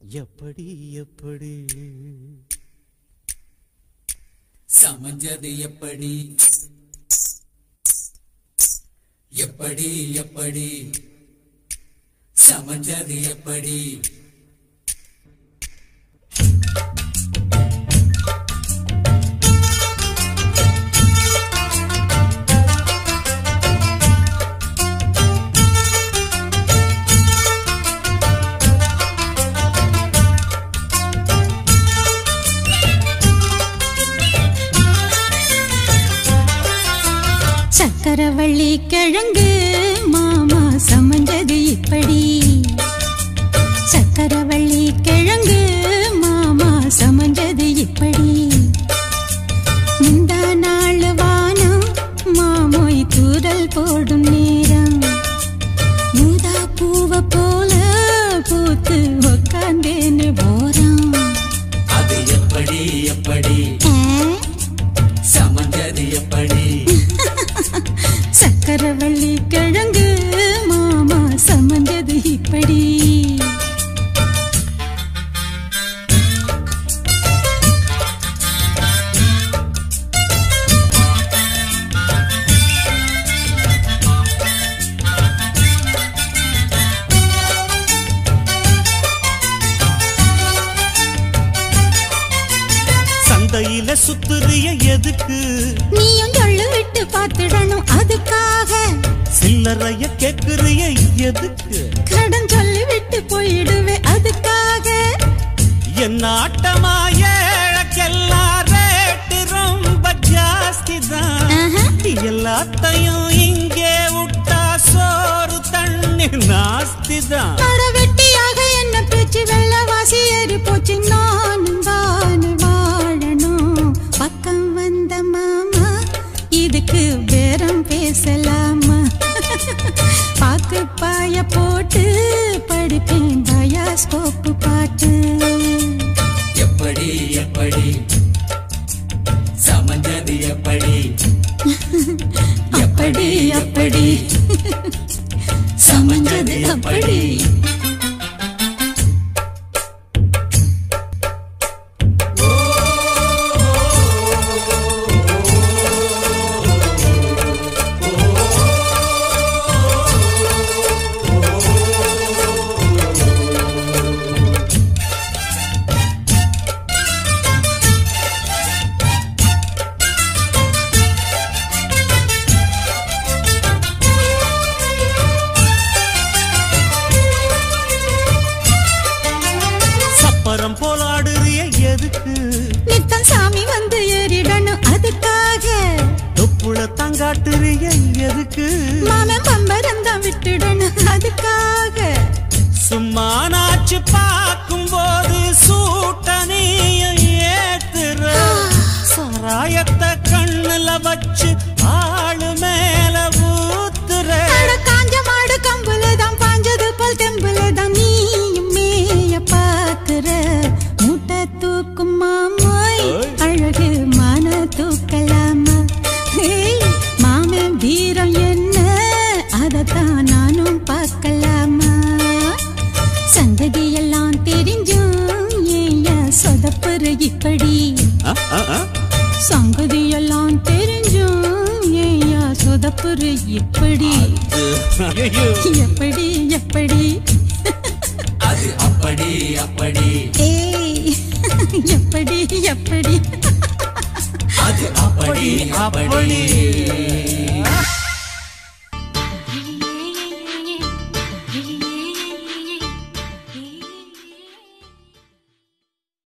எப்படி எப்படி சமைஞ்சது எப்படி எப்படி எப்படி சமைஞ்சது எப்படி சக்கரவள்ளி கிழங்கு மாமா சமைஞ்சது இப்படி சக்கரவள்ளி கிழங்கு மாமா சமைஞ்சது இப்படி இந்த நாள் வானம் மாமோய் தூரல் போடும் நேரம் மூதா பூவ போல பூத்து உக்காந்தேன்னு போறான் அது எப்படி எப்படி சமைஞ்சது எப்படி சக்கரவள்ளி கிழங்கு மாமா சமைஞ்சது இப்படி சந்தையில சுத்துறிய எதுக்கு நீயும் சொல்லு விட்டு பார்த்துடணும் அதுக்காக சில்லறைய கேக்குறிய எதுக்கு கடன் சொல்லி விட்டு போயிடுவே அதுக்காக என் ஆட்டமா ஏழக்கெல்லாம் ரேட்டு ரொம்ப ஜாஸ்தி தான் ஆஹா. எல்லாத்தையும் இங்கே விட்டா சோறு தண்ணி நாஸ்தி தான் அட வெட்டியாக என்ன பேச்சு வெள்ளவாசி ஏறி போச்சு நானும் தான் வாழணும் பக்கம் வந்த மாமா இதுக்கு பேரம் பேசலாமா பாக்கு பாய போட்டு படிப்பேன் பயாஸ்கோப்பு பாட்டு எப்படி எப்படி சமைஞ்சது எப்படி அப்படி அப்படி சமைஞ்சது அப்படி சப்பரம் போலாடுறிய எதுக்கு நித்தம் சாமி வந்து ஏறிடணும் அதுக்காக தொப்புள தங்காட்டுறிய எதுக்கு மாமன் பம்பரம் தான் விட்டுடணும் அதுக்காக சும்மா நாச்சு பார்க்கும் போது சூட்டனையும் ஏத்துற சாராயத்தை கண்ணுல வச்சு ஆளு மேல ஊத்துற அட காஞ்ச மாடு கம்புல தான் பாஞ்சது போல் தெம்புல தான் நீயும் மேய பாக்குற மூட்டை தூக்கும் மாமாய் ஓய். அழகு மான தூக்கலாமா ஏய், மாமன் வீரம் என்ன அதத்தான் நானும் பார்க்கலாமா சந்ததி எல்லாம் தெரிஞ்சும் ஏயா சொதப்புற இப்படி ஆ, ஆ, ஆ. சங்கதி எல்லாம் தெரிஞ்சும் ஏயா சொதப்புற இப்படி ஐயையோ. எப்படி எப்படி அது அப்படி அப்படி ஏய் எப்படி எப்படி அது அப்படி அப்படி